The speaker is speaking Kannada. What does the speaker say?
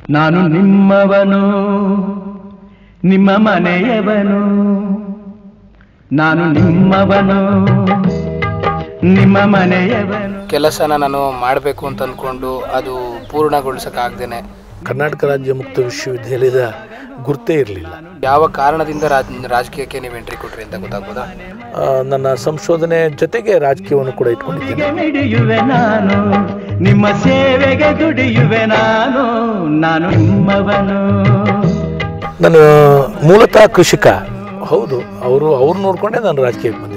ನಾನು ನಿಮ್ಮವನು ನಿಮ್ಮ ಮನೆಯವನು ನಾನು ನಿಮ್ಮವನು ನಿಮ್ಮ ಮನೆಯವನು ಕೆಲಸನ ನಾನು ಮಾಡಬೇಕು ಅಂತ ಅಂದ್ಕೊಂಡು ಅದು ಪೂರ್ಣಗೊಳಿಸೋಕ್ಕಾಗ್ದೇನೆ ಕರ್ನಾಟಕ ರಾಜ್ಯ ಮುಕ್ತ ವಿಶ್ವವಿದ್ಯಾಲಯದ ಗುರ್ತೇ ಇರಲಿಲ್ಲ ಯಾವ ಕಾರಣದಿಂದ ರಾಜ್ ರಾಜಕೀಯಕ್ಕೆ ನೀವು ಎಂಟ್ರಿ ಕೊಟ್ರಿ ಅಂತ ಗೊತ್ತಾಗ್ಬೋದಾ ನನ್ನ ಸಂಶೋಧನೆ ಜೊತೆಗೆ ರಾಜಕೀಯವನ್ನು ಕೂಡ ಇಟ್ಕೊಂಡಿದ್ದೇನೆ ಮಿಡಿಯುವೆ ನಾನು ನಿಮ್ಮ ಸೇವೆಗೆ ದುಡಿಯುವೆ ನಾನು ನಾನು ನಿಮ್ಮವನು ನಾನು ಮೂಲತಃ ಕೃಷಿಕ ಹೌದು ಅವರು ಅವ್ರು ನೋಡ್ಕೊಂಡೇ ನಾನು ರಾಜಕೀಯಕ್ಕೆ ಬಂದಿದ್ದೆ